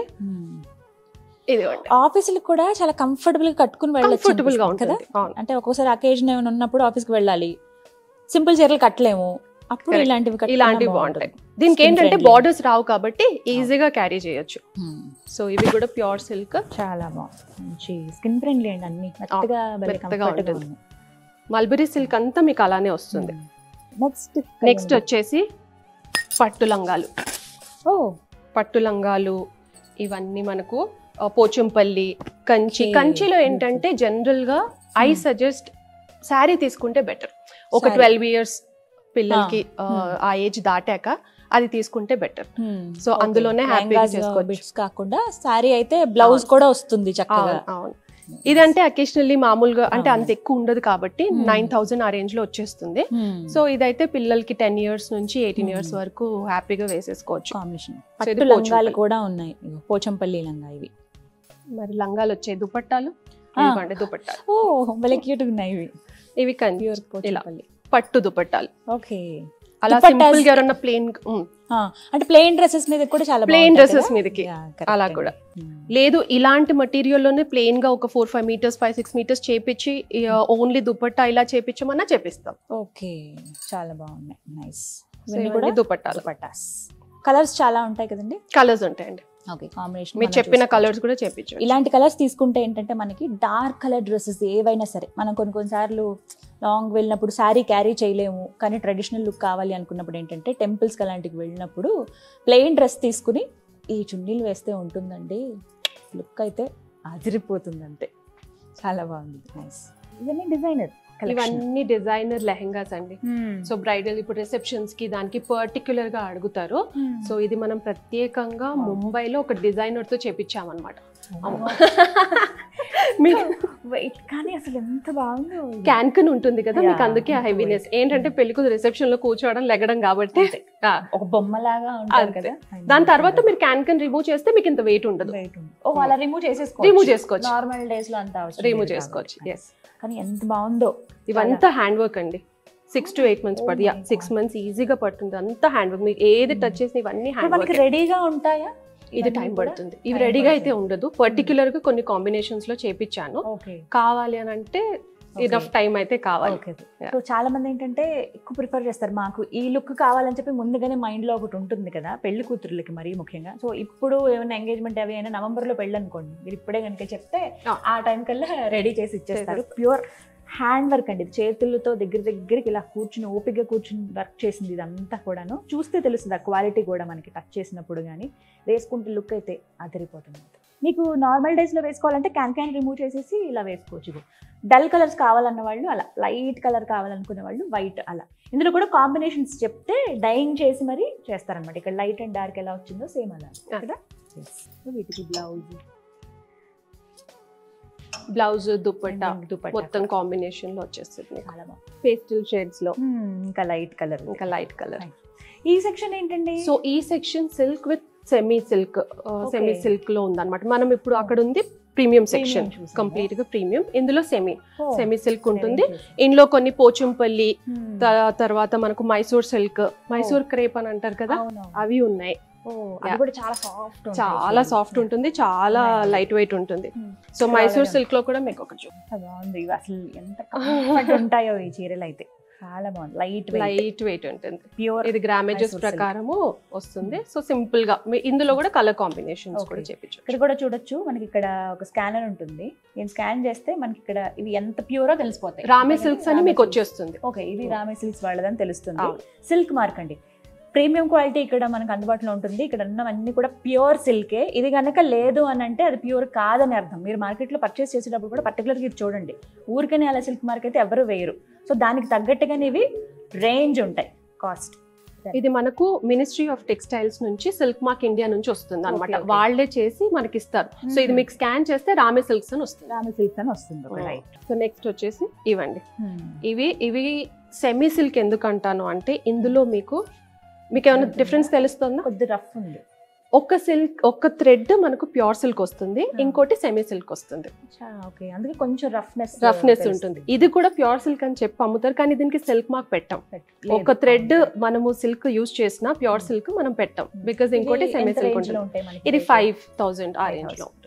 ఇదిగోండి ఆఫీసులకు కూడా చాలా కంఫర్టబుల్ గా కట్టుకుని వెళ్ళొచ్చు కంఫర్టబుల్ గా అనిపిస్తుంది ఉంటుంది అవును అంటే ఒక్కోసారి అకేషన్ ఏమైనా ఉన్నప్పుడు ఆఫీస్కి వెళ్ళాలి సింపుల్ చీరలు కట్టలేము అప్పుడు Correct. ఇలాంటివి కట్టుకున్నా ఇలాంటివి బాగుంటుంది. బాగుంటాయి దీనికి Skin ఏంటంటే friendly. బార్డర్స్ రావు కాబట్టి ఈజీగా క్యారీ చేయొచ్చు Hmm. సో ఇవి కూడా ప్యూర్ సిల్క్ చాలా బాగుంది మంచి స్కిన్ ఫ్రెండ్లీ అండి అన్ని మెత్తగా భలే మెత్తగా comfort గా ఉంటుంది. ఉంది మల్బరీ సిల్క్ అంతా మీకు అలానే వస్తుంది నెక్స్ట్ నెక్స్ట్ వచ్చేసి పట్టు లంగాలు ఓ పట్టు లంగాలు ఇవన్నీ మనకు ఆ, పోచంపల్లి కంచి Okay. కంచిలో ఏంటంటే జనరల్ గా ఐ Hmm. సజెస్ట్ శారీ తీసుకుంటే బెటర్ ఒక Saree. ట్వెల్వ్ ఇయర్స్ పిల్లలకి ఆ, Hmm. ఆ ఏజ్ దాటాక అది తీసుకుంటే బెటర్ So, అందులోనే happy గా చేసుకోవచ్చు. బిట్స్ కాకుండా సారీ అయితే బ్లౌజ్ కూడా వస్తుంది చక్కగా అవును అవును ఇదంటే అకేషనల్లీ మామూలుగా అంటే అవును. అంత ఎక్కువ ఉండదు కాబట్టి Hmm. నైన్ థౌసండ్ ఆ రేంజ్ లో వచ్చేస్తుంది సో ఇదైతే పిల్లలకి టెన్ ఇయర్స్ నుంచి ఎయిటీన్ ఇయర్స్ Hmm. వరకు హ్యాపీగా వేసేసుకోవచ్చు కాంబినేషన్ So, ఇది పట్టు లంగాలు పోచంపల్లి. కూడా ఉన్నాయి ఇగో పోచంపల్లి లంగా ఇవి మరి లంగాలు వచ్చాయి దుపట్టాలు ఆ. ఇదిగోండి దుపట్టాలు ఓ భలే క్యూట్ ఉన్నాయి ఇవి ఇవి కంచి ప్యూర్ పోచంపల్లి పట్టు దుపట్టాలు ఓకే అలా దుపట్టాస్- సింపుల్ గా ఎవరన్నా ప్లెయిన్ అంటే ప్లెయిన్ డ్రెస్సెస్ మీద కూడా చాలా Plain బాగుంటాయి dresses కదా? మీదకి. Yeah, correct అలా అండి. కూడా. Hmm. లేదు ఇలాంటి మెటీరియల్ లోనే ప్లెయిన్ గా ఒక four five meters five six meters చేపించి ఓన్లీ దుపట్టా ఇలా చేపించమన్నా చేపిస్తాం ఓకే చాలా బాగున్నాయి నైస్ So, ఇవన్నీ ఇవన్నీ కూడా దుపట్టాలు దుపట్టాస్ కలర్స్ చాలా ఉంటాయి కదండి కలర్స్ ఉంటాయండి ఓకే కాంబినేషన్ మీరు చెప్పిన కలర్స్ కూడా చేపించు ఇలాంటి కలర్స్ తీసుకుంటే ఏంటంటే మనకి డార్క్ కలర్ డ్రెస్సెస్ ఏవైనా సరే మనం కొన్ని కొన్నిసార్లు లాంగ్ వెళ్ళినప్పుడు శారీ క్యారీ చేయలేము కానీ ట్రెడిషనల్ లుక్ కావాలి అనుకున్నప్పుడు ఏంటంటే టెంపుల్స్కి అలాంటికి వెళ్ళినప్పుడు ప్లెయిన్ డ్రెస్ తీసుకుని ఈ చున్నీలు వేస్తే ఉంటుందండి లుక్ అయితే అదిరిపోతుంది అంతే చాలా బాగుంది నైస్ ఇవన్నీ డిజైనర్ ఇవన్నీ డిజైనర్ లెహెంగాస్ అండి సో బ్రైడల్ ఇప్పుడు రిసెప్షన్స్ కి దానికి పర్టికులర్ గా అడుగుతారు సో ఇది మనం ప్రత్యేకంగా Wow. ముంబైలో ఒక డిజైనర్ తో చేపించామన్నమాట వెయిట్ కానీ అసలు ఎంత బాగుందో ఇది. క్యాన్కన్ ఉంటుంది కదా మీకు Yeah, అందుకే ఆ good. హెవీనెస్ ఏంటంటే పెళ్లి కూతురు రిసెప్షన్ లో కూర్చోవడం లెగడం కాబట్టి అంతే. ఆ, ఒక బొమ్మలాగా ఉంటారు అంతే. కదా దాని తర్వాత మీరు క్యాన్కన్ రిమూవ్ చేస్తే మీకు ఇంత వెయిట్ ఉండదు వెయిట్ ఉంది ఓ అలా రిమూవ్ చేసేసుకోవచ్చు రిమూవ్ చేసుకోవచ్చు నార్మల్ డేస్ లో అంత అవసరం రిమూవ్ లేదు చేసుకోవచ్చు కాబట్టి. ఎస్ కానీ ఎంత బాగుందో ఇవంతా హ్యాండ్ వర్క్ అండి six to eight months Oh పడుతుంది my సిక్స్ God. మంత్స్ ఈజీగా పడుతుంది అంతా హ్యాండ్ వర్క్ మీకు ఏది Hmm. టచ్ చేసిన ఇవన్నీ ఇప్పుడు హ్యాండ్ మనకి వర్క్ రెడీగా ఉంటాయా ఇది ఇవన్నీ టైం కూడా? పడుతుంది ఇవి Time రెడీగా అయితే పడుతుంది. ఉండదు పర్టికులర్ గా కొన్ని కాంబినేషన్స్ లో చేపించాను ఓకే కావాలి అని అంటే ఇనఫ్ టైం అయితే కావాలి ఓకే Yeah. సో చాలా మంది ఏంటంటే ఎక్కువ ప్రిఫర్ చేస్తారు మాకు ఈ లుక్ కావాలని చెప్పి ముందుగానే మైండ్ లో ఒకటి ఉంటుంది కదా పెళ్లి కూతురులకి మరీ ముఖ్యంగా సో ఇప్పుడు ఏమైనా ఎంగేజ్మెంట్ అవి అయినా నవంబర్ లో పెళ్ళి అనుకోండి మీరు ఇప్పుడే కనుక చెప్తే Ah. ఆ టైం కల్లా రెడీ చేసి ఇచ్చేస్తారు ప్యూర్ హ్యాండ్ వర్క్ అండి ఇది చేతులతో దగ్గర దగ్గరికి ఇలా కూర్చుని ఓపికగా కూర్చుని వర్క్ చేసింది ఇదంతా కూడాను చూస్తే తెలుస్తుంది ఆ క్వాలిటీ కూడా మనకి టచ్ చేసినప్పుడు కానీ వేసుకుంటే లుక్ అయితే అదిరిపోతుంది మీకు నార్మల్ డేస్లో వేసుకోవాలంటే క్యాన్ క్యాన్ రిమూవ్ చేసేసి ఇలా వేసుకోవచ్చు ఇది డల్ కలర్స్ కావాలన్న వాళ్ళు అలా లైట్ కలర్ కావాలనుకునే వాళ్ళు వైట్ అలా ఇందులో కూడా కాంబినేషన్స్ చెప్తే డైయింగ్ చేసి మరి చేస్తారనమాట ఇక్కడ లైట్ అండ్ డార్క్ ఎలా వచ్చిందో సేమ్ అలా Yeah. కదా వీటికి బ్లౌజ్ బ్లౌజ్ దుప్పట్టా దుపట్టా మొత్తం కాంబినేషన్ లో వచ్చేస్తుంది మీకు చాలా బాగుంది పేస్టల్ షేడ్స్ లో Hmm, ఇంకా లైట్ కలర్ ఇంకా లైట్ కలర్ ఈ సెక్షన్ ఏంటండి సో ఈ section silk with semi silk semi silk లో ఉందన్నమాట మనం ఇప్పుడు అక్కడ ఉంది ప్రీమియం సెక్షన్ Premium చూసాము. కంప్లీట్ గా ప్రీమియం ఇందులో సెమీ Oh, సెమీ సిల్క్ ఉంటుంది very interesting. ఇందులో కొన్ని పోచంపల్లి Hmm. త- తర్వాత మనకు మైసూర్ సిల్క్ మైసూర్ క్రేప్ అని అంటారు కదా అవునవును. అవి ఉన్నాయి Oh, అది Yeah. కూడా చాలా సాఫ్ట్ చాలా సాఫ్ట్ ఉంటుంది చాలా ఉన్నాయి. లైట్ వెయిట్ ఉంటుంది Hmm. సో చాలా మైసూర్ బాగుంది. సిల్క్ లో కూడా మీకు ఒక బాగుంది ఇవి అసలు ఎంత కంఫర్ట్ ఉంటాయో ఈ చీరలు అయితే చాలా బాగుంది లైట్ లైట్ వెయిట్ ఉంటుంది ప్యూర్ ఇది గ్రామేజెస్ Mysore silk. ప్రకారము వస్తుంది సో సింపుల్ గా మీ- ఇందులో కూడా కలర్ కాంబినేషన్స్ Okay. కూడా చేపించు ఇక్కడ కూడా చూడొచ్చు మనకి ఇక్కడ ఒక స్కానర్ ఉంటుంది నేను స్కాన్ చేస్తే మనకి ఇక్కడ ఇవి ఎంత ప్యూరో తెలిసిపోతాయి రామే సిల్క్స్ అని మీకు వచ్చేస్తుంది ఓకే ఇది రామే సిల్క్స్ వాళ్ళదని తెలుస్తుంది అవును. సిల్క్ మార్క్ అండి ప్రీమియం క్వాలిటీ ఇక్కడ మనకు అందుబాటులో ఉంటుంది ఇక్కడ ఉన్నవన్నీ కూడా ప్యూర్ సిల్కే ఇది కనుక లేదు అని అంటే అది ప్యూర్ కాదని అర్థం మీరు మార్కెట్లో పర్చేస్ చేసేటప్పుడు కూడా పర్టికులర్గా ఇది చూడండి ఊరికనే అలా సిల్క్ మార్క్ అయితే ఎవరు వేయరు సో దానికి తగ్గట్టుగానే ఇవి రేంజ్ ఉంటాయి కాస్ట్ ఇది మనకు మినిస్ట్రీ ఆఫ్ టెక్స్టైల్స్ నుంచి సిల్క్ మార్క్ ఇండియా నుంచి వస్తుంది అనమాట Okay, okay. వాళ్ళే చేసి మనకి ఇస్తారు సో ఇది Hmm. మీకు స్కాన్ చేస్తే రామే సిల్క్స్ అని వస్తుంది రామే సిల్క్స్ అని వస్తుంది ఒక Hmm. రైట్ సో నెక్స్ట్ వచ్చేసి ఇవ్వండి ఇవి ఇవి సెమీ సిల్క్ ఎందుకు అంటాను అంటే ఇందులో మీకు మీకు ఏమైనా డిఫరెన్స్ తెలుస్తుందా కొద్ది రఫ్ ఉంది ఒక సిల్క్ ఒక థ్రెడ్ మనకు ప్యూర్ సిల్క్ వస్తుంది Hmm. ఇంకోటి సెమీ సిల్క్ వస్తుంది ఓకే అందుకే కొంచెం రఫ్నెస్ రఫ్నెస్ ఉంటుంది ఇది కూడా ప్యూర్ సిల్క్ అని చెప్పి అమ్ముతారు కానీ దీనికి సిల్క్ మార్క్ పెట్టాం ఒక థ్రెడ్ మనము సిల్క్ యూస్ చేసిన ప్యూర్ సిల్క్ మనం పెట్టాం బికాజ్ ఇంకోటి సెమీ సిల్క్ ఉంటుంది ఇది ఫైవ్ థౌజండ్ ఆ రేంజ్ లో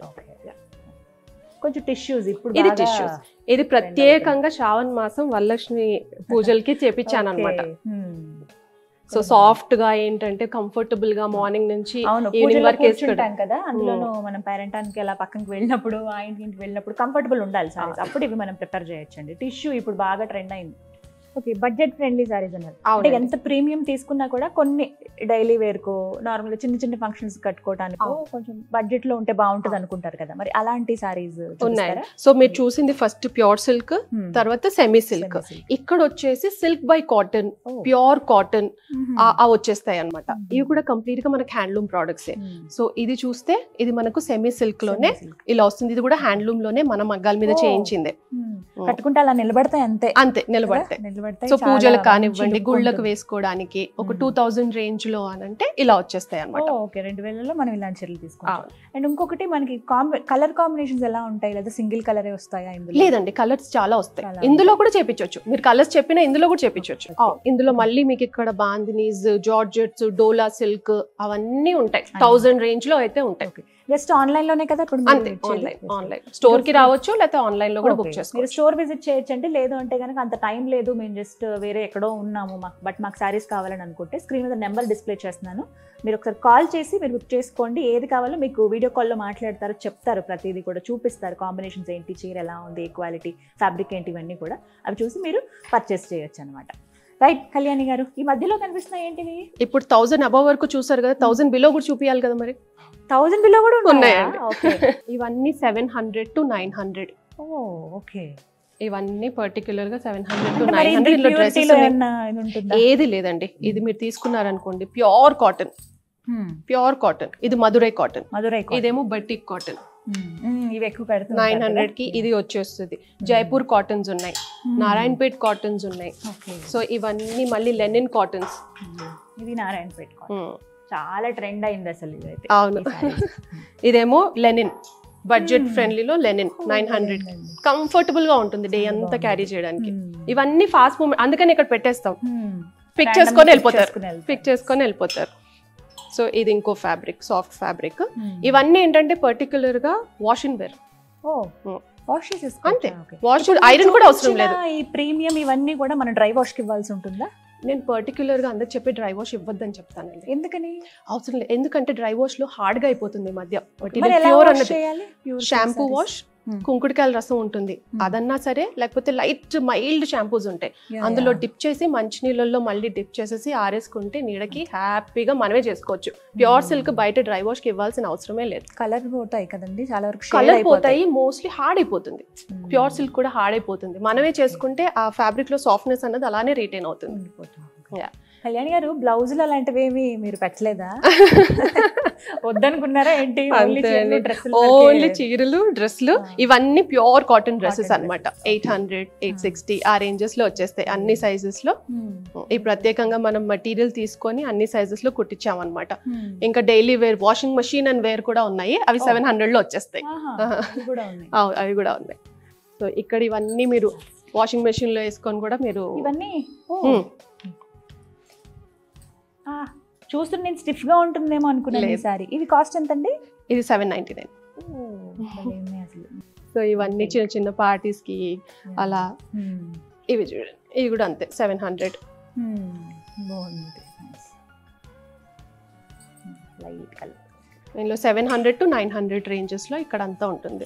కొంచెం టిష్యూస్ ఇప్పుడు ఇది బాగా- tissues. ఇది ప్రత్యేకంగా శ్రావణ మాసం వరలక్ష్మి పూజలకి చేపించాను అనమాట Okay. Hmm. సో సాఫ్ట్ గా ఏంటంటే కంఫర్టబుల్ గా మార్నింగ్ నుంచి అవును ఈవినింగ్ పూజలో వరకు వేసుకోవడం కూర్చుంటాం కదా అందులోనూ మనం పేరెంటానికి అలా పక్కనకి వెళ్ళినప్పుడు ఆ ఇంటికి వెళ్ళినప్పుడు కంఫర్టబుల్ ఉండాలి సారీస్ అప్పుడు ఇవి మనం ప్రిపేర్ చేయొచ్చండి టిష్యూ ఇప్పుడు బాగా ట్రెండ్ అయింది ఓకే బడ్జెట్ ఫ్రెండ్లీ సారీస్ అన్నారు అంటే అవునండి. ఎంత ప్రీమియం తీసుకున్నా కూడా కొన్ని డైలీ వేర్కో నార్మల్ చిన్న చిన్న ఫంక్షన్స్ కట్టుకోవడానికి అవును. కొంచెం బడ్జెట్ లో ఉంటే బాగుంటుంది అనుకుంటారు కదా మరి అలాంటి సారీస్ ఉన్నాయి సో మీరు చూసింది ఫస్ట్ ప్యూర్ సిల్క్ తర్వాత సెమీ సిల్క్ ఇక్కడ వచ్చేసి silk by cotton pure cotton ఆ వచ్చేస్తాయి అన్నమాట Hmm. ఇవి కూడా కంప్లీట్ గా మనకి హ్యాండ్లూమ్ ప్రోడక్ట్స్ సో ఇది చూస్తే ఇది మనకు సెమీ సిల్క్ లోనే ఇలా వస్తుంది ఇది కూడా హ్యాండ్లూమ్ లోనే మన మగ్గాల మీద Oh. చేయించిందే కట్టుకుంటే అలా నిలబడతాయి అంతే అంతే నిలబడతాయి కదా? నిలబడతాయి సో చాలా పూజలకు మంచి కానివ్వండి look గుళ్ళకు ఉంటుంది. వేసుకోవడానికి ఒక Hmm. టూ థౌజండ్ రేంజ్ లో అని అంటే ఇలా వచ్చేస్తాయి అనమాట ఓ, ఓకే రెండు వేలలో మనం ఇలాంటి చీరలు తీసుకుంటాం అండ్ ఇంకొకటి మనకి కలర్ కాంబినేషన్స్ ఎలా ఉంటాయి లేదా సింగిల్ కలరే వస్తాయా ఇందులో లేదండి కలర్స్ చాలా వస్తాయి చాలా ఇందులో కూడా చేపించవచ్చు మీరు కలర్స్ చెప్పినా ఇందులో కూడా చేపించవచ్చు Okay. ఇందులో మళ్ళీ మీకు ఇక్కడ బాందినీస్ జార్జెట్స్ డోలా సిల్క్ అవన్నీ ఉంటాయి థౌజండ్ రేంజ్ లో అయితే ఉంటాయి జస్ట్ ఆన్లైన్ లోనే కదా ఇప్పుడు మీరు అంతే ఇచ్చేది? ఆన్లైన్ ఆన్లైన్ స్టోర్ కి రావచ్చు లేకపోతే ఆన్లైన్ లో కూడా Okay. బుక్ మీరు చేసుకోవచ్చు స్టోర్ విజిట్ చేయొచ్చండి లేదు అంటే కనుక అంత టైం లేదు మేము జస్ట్ వేరే ఎక్కడో ఉన్నాము మాకు బట్ మాకు సారీస్ కావాలని అనుకుంటే స్క్రీన్ మీద నెంబర్ డిస్ప్లే చేస్తున్నాను మీరు ఒకసారి కాల్ చేసి మీరు బుక్ చేసుకోండి ఏది కావాలో మీకు వీడియో కాల్లో మాట్లాడతారు చెప్తారు ప్రతిదీ కూడా చూపిస్తారు కాంబినేషన్స్ ఏంటి చీర ఎలా ఉంది ఏ క్వాలిటీ ఫ్యాబ్రిక్ ఏంటి ఇవన్నీ కూడా అవి చూసి మీరు పర్చేస్ చేయొచ్చు అనమాట రైట్ కళ్యాణి గారు ఈ మధ్యలో కనిపిస్తున్నాయి ఏంటివి ఇప్పుడు థౌసండ్ అబవ్ వరకు చూసారు కదా థౌసండ్ బిలో కూడా చూపించాలి కదా మరి థౌజండ్ బిలో కూడా ఉన్నాయా ఉన్నాయండి. ఓకే ఇవన్నీ seven hundred to nine hundred ఓ ఓకే ఇవన్నీ పర్టికులర్ గా సెవెన్ హండ్రెడ్ టు అంటే మరి నైన్ ఇంత హండ్రెడ్ purity లో ఏమన్నా ఇది ఉంటుందా ఏది లేదండి ఇది మీరు తీసుకున్నారనుకోండి ప్యూర్ కాటన్ ప్యూర్ కాటన్ ఇది మధురై కాటన్ మధురై ఇదేమో బటిక్ కాటన్ ఇవి ఎక్కువ పెడుతున్నారు నైన్ హండ్రెడ్ కి ఇది వచ్చేస్తుంది జైపూర్ కాటన్స్ ఉన్నాయి నారాయణపేట్ కాటన్స్ ఉన్నాయి ఓకే సో ఇవన్నీ మళ్ళీ లెనిన్ కాటన్స్ ఇది నారాయణపేట కాటన్. చాలా ట్రెండ్ అయింది అసలు ఇదైతే అవును ఈ sarees. ఇదేమో లెనిన్ బడ్జెట్ Hmm. ఫ్రెండ్లీలో లెనిన్ నైన్ హండ్రెడ్ బాగుందండి. కంఫర్టబుల్ గా ఉంటుంది డే చాలా అంతా బాగుంది. క్యారీ చేయడానికి Hmm. ఇవన్నీ ఫాస్ట్ మూమెంట్ అందుకని ఇక్కడ పెట్టేస్తాం Hmm. పిక్ Random చేసుకొని pick వెళ్ళిపోతారు చేసుకొని వెళ్తారు. పిక్ చేసుకొని వెళ్ళిపోతారు సో ఇది ఇంకో ఫ్యాబ్రిక్ సాఫ్ట్ ఫ్యాబ్రిక్ Hmm. ఇవన్నీ ఏంటంటే పర్టికులర్ గా వాష్ అండ్ వేర్ ఓ Hmm. వాష్ చేసేసుకో అంతే. వాష్ ఐరన్ కూడా అవసరం లేదు ఈ ప్రీమియం ఇవన్నీ కూడా మనం డ్రై వాష్ కి ఇవ్వాల్సి ఉంటుందా నేను పర్టికులర్ గా అందరికి చెప్పి డ్రై వాష్ ఇవ్వద్దని చెప్తానండి ఎందుకని అవసరం లేదు ఎందుకంటే డ్రై వాష్ లో హార్డ్ గా అయిపోతుంది ఈ మధ్య మరి ఎలా ప్యూర్ wash అన్నది చేయాలి Pure shampoo sarees. Wash Hmm. కుంకుడుకాయల రసం ఉంటుంది అదన్నా సరే లేకపోతే లైట్ మైల్డ్ షాంపూస్ ఉంటాయి Yeah, అందులో yeah. డిప్ చేసి మంచినీళ్ళల్లో మళ్ళీ డిప్ చేసేసి ఆరేసుకుంటే నీడకి హ్యాపీగా మనమే చేసుకోవచ్చు ప్యూర్ సిల్క్ బయట డ్రై వాష్ కి ఇవ్వాల్సిన అవసరమే లేదు కలర్ పోతాయి కదండి చాలా వరకు shade కలర్ అయిపోతాయి. పోతాయి మోస్ట్లీ హార్డ్ అయిపోతుంది Hmm. ప్యూర్ సిల్క్ కూడా హార్డ్ అయిపోతుంది మనమే చేసుకుంటే ఆ ఫ్యాబ్రిక్ లో సాఫ్ట్నెస్ అన్నది అలానే రిటైన్ అవుతుంది ఉండిపోతుంది. Yeah. కళ్యాణి గారు బ్లౌజులు అలాంటివి ఏమి మీరు పెట్టలేదా వద్దనుకున్నారా ఏంటి ఓన్లీ అంతే చీరలు, అండి. డ్రెస్సులు ఓన్లీ వరకే? చీరలు డ్రెస్సులు Ah. ఇవన్నీ ప్యూర్ కాటన్ డ్రెస్సెస్ Cotton అన్నమాట dresses. Eight hundred eight sixty ఆ రేంజెస్ లో వచ్చేస్తాయి అన్ని సైజెస్ లో Hmm. ఈ ప్రత్యేకంగా మనం మెటీరియల్ తీసుకొని అన్ని సైజెస్ లో కుట్టించామన్నమాట Hmm. ఇంకా daily wear washing machine and wear కూడా ఉన్నాయి అవి Oh. సెవెన్ హండ్రెడ్ లో వచ్చేస్తాయి ఆహా, Ah. ఇవి కూడా ఉన్నాయి అవ్- అవి కూడా ఉన్నాయి సో ఇక్కడ ఇవన్నీ మీరు వాషింగ్ మెషిన్ లో వేసుకొని కూడా మీరు ఇవన్నీ ఓ. Hmm. ఆ, చూస్తుంటే నేను స్టిఫ్ గా ఉంటుందేమో అనుకున్నాను లేదు. ఈసారి ఇవి కాస్ట్ ఎంత అండి ఇది సెవెన్ నైన్టీ నైన్ అసలు సో ఇవన్నీ చిన్న చిన్న పార్టీస్ కి అలా Hmm. ఇవి చూడండి ఇవి కూడా అంతే సెవెన్ హండ్రెడ్ Hmm. బాగుంది లైట్ కలర్ దీనిలో seven hundred to nine hundred ranges లో ఇక్కడ అంతా ఉంటుంది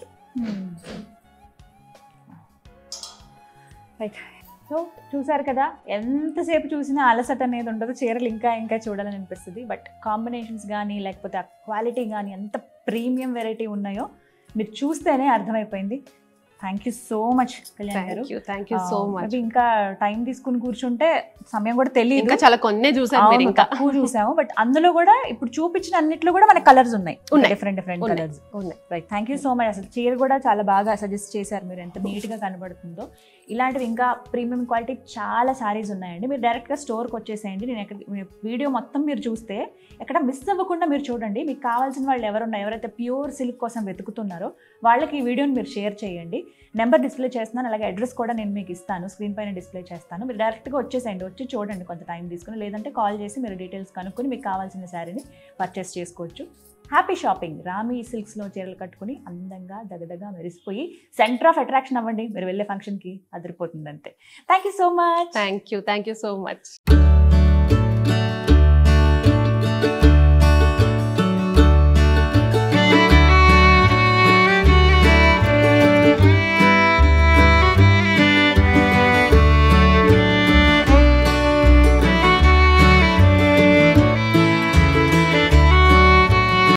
రైట్ సో చూసారు కదా ఎంతసేపు చూసినా అలసట అనేది ఉండదు చీరలు ఇంకా ఇంకా చూడాలని అనిపిస్తుంది బట్ కాంబినేషన్స్ కానీ లేకపోతే ఆ క్వాలిటీ కానీ ఎంత ప్రీమియం వెరైటీ ఉన్నాయో మీరు చూస్తేనే అర్థమైపోయింది thank you so much Kalyan garu thank you thank you so ఆ, మచ్ maybe ఇంకా టైం తీసుకుని కూర్చుంటే సమయం కూడా తెలియదు ఇంకా చాలా కొన్నే చూసారు మీరు అవును, ఇంకా తక్కువ చూసాము బట్ అందులో కూడా ఇప్పుడు చూపించిన అన్నిట్లో కూడా మన కలర్స్ ఉన్నాయి ఉన్నాయి. డిఫరెంట్ డిఫరెంట్ ఉన్నాయి. కలర్స్ ఉన్నాయి right thank you so much అసలు చీర కూడా చాలా బాగా సజెస్ట్ చేశారు మీరు ఎంత నీట్గా కనబడుతుందో ఇలాంటివి ఇంకా ప్రీమియం క్వాలిటీ చాలా సారీస్ ఉన్నాయండి మీరు డైరెక్ట్గా స్టోర్కి వచ్చేసేయండి నేను ఎక్కడ వీడియో మొత్తం మీరు చూస్తే ఎక్కడ మిస్ అవ్వకుండా మీరు చూడండి మీకు కావాల్సిన వాళ్ళు ఎవరున్నా ఎవరైతే ప్యూర్ సిల్క్ కోసం వెతుకుతున్నారో వాళ్ళకి ఈ వీడియోని మీరు షేర్ చేయండి నెంబర్ డిస్ప్లే చేస్తున్నాను అలాగే అడ్రస్ కూడా నేను మీకు ఇస్తాను స్క్రీన్ పైన డిస్ప్లే చేస్తాను మీరు డైరెక్ట్గా వచ్చేసేయండి వచ్చి చూడండి కొంత టైం తీసుకుని లేదంటే కాల్ చేసి మీరు డీటెయిల్స్ కనుక్కొని మీకు కావాల్సిన శారీని పర్చేస్ చేసుకోవచ్చు హ్యాపీ షాపింగ్ రామి సిల్క్స్లో చీరలు కట్టుకుని అందంగా దగదగా మెరిసిపోయి సెంటర్ ఆఫ్ అట్రాక్షన్ అవ్వండి మీరు వెళ్ళే ఫంక్షన్కి అదిరిపోతుంది అంతే thank you so much thank you thank you so much